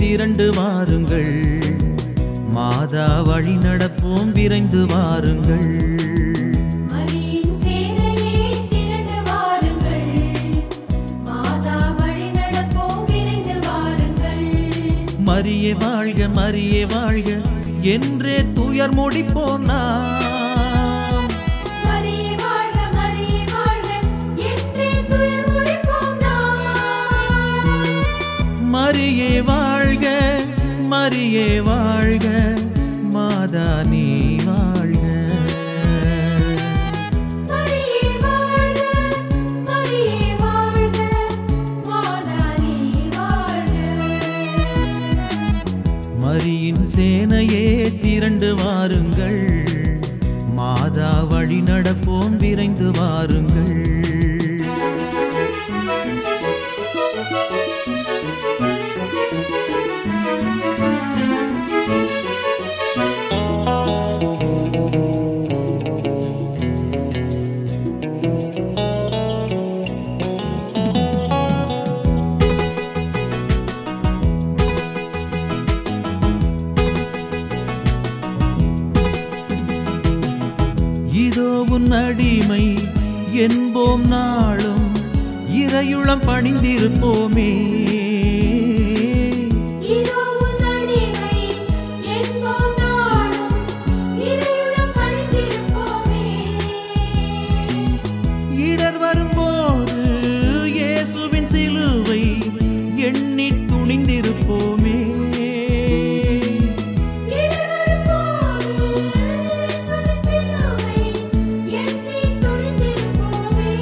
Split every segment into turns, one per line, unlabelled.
திரண்டு வாருங்கள் மாதா வழி நடப்போம் விரைந்து வாருங்கள்
மரியின் சேனையே திரண்டு வாருங்கள் மாதா வழி நடப்போம் விரைந்து வாருங்கள்
மரியே வாழ்க மரியே வாழ்க என்றே துயர் முடிப்போம் நாம்
மரியே வாழ்க மரியே வாழ்க என்றே துயர் முடிப்போம் நாம்
மரியே வாழ்க மரியே வாழ்க மாதா நீ வாழ்க
மரியே வாழ்க மரியே வாழ்க மாதா நீ வாழ்க
மரியின் சேனையே திரண்டு வாருங்கள் மாதா வழி நடப்போம் விரைந்து வாருங்கள் இதோ உன் அடிமை என்போம் நாளும் இறையுளம் பணிந்திருப்போமே
இதோ உன் அடிமை என்போம் நாளும் இறையுளம் பணிந்திருப்போமே
இடர் வரும்போது இயேசுவின் சிலுவை எண்ணி துணிந்திருப்போமே
இடர் வரும்போது இயேசுவின் சிலுவை எண்ணி துணிந்திருப்போமே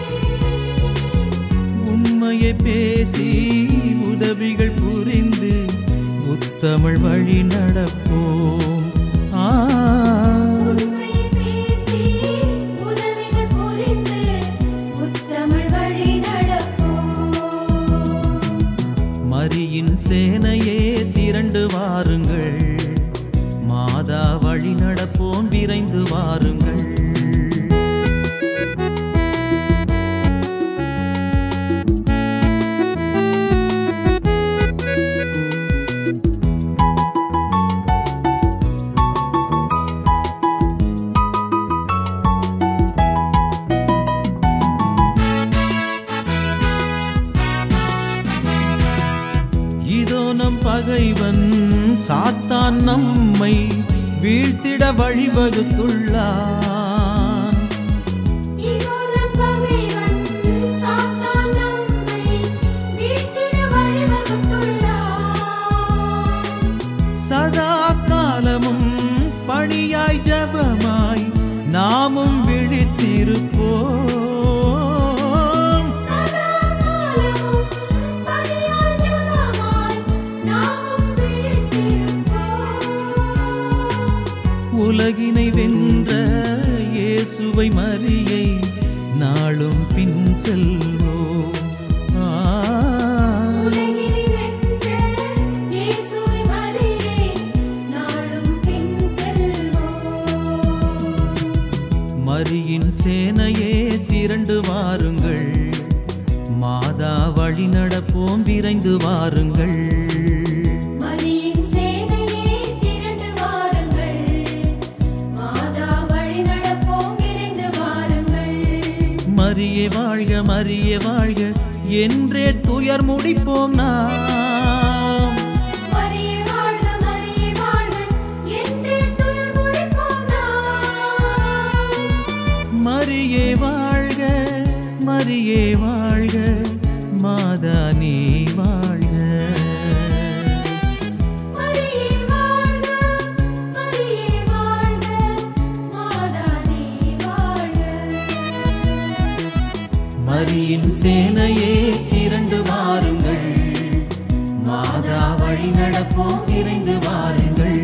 உண்மையை பேசி உதவிகள் புரிந்து முத்தமிழ் வழி நடப்போம் ஆ
உண்மையை பேசி உதவிகள் புரிந்து முத்தமிழ் வழி நடப்போம்
மரியின் சேனையே திரண்டு வாருங்கள் மாதா வழி நடப்போம் விரைந்து வாருங்கள் இதோ நம் பகைவன் சாத்தான் நம்மை வீழ்த்திட வழிவகுத்துள்ளான்
இதோ நம் பகைவன் சாத்தான் நம்மை வீழ்த்திட வழிவகுத்துள்ளான்
சதா காலமும் பணியாய் ஜபமாய் நாமும் விழித்திருப்போம்
சதா காலமும் பணியாய் ஜெபமாய் நாமும் விழித்திருப்போம்
உலகினை வென்ற இயேசுவை மரியை நாளும் பின் செல்வோம் ஆ.
உலகினை வென்ற இயேசுவை மரியே நாளும் பின் செல்வோம்
மரியின் சேனையே திரண்டு வாருங்கள் மாதா வழி நடப்போம் விரைந்து வாருங்கள்
மரியின் சேனையே திரண்டு வாருங்கள் மாதா வழி நடப்போம் விரைந்து வாருங்கள்
மரியே வாழ்க மரியே வாழ்க என்றே துயர் முடிப்போம் நாம்
மரியே வாழ்க மரியே வாழ்க என்றே துயர் முடிப்போம் நாம்
மரியே வாழ்க மரியே வாழ்க மாதா நீ வாழ்க
மரியே வாழ்க மரியே வாழ்க மாதா நீ வாழ்க
மரியின் சேனையே திரண்டு வாருங்கள் மாதா வழி நடப்போம் விரைந்து வாருங்கள்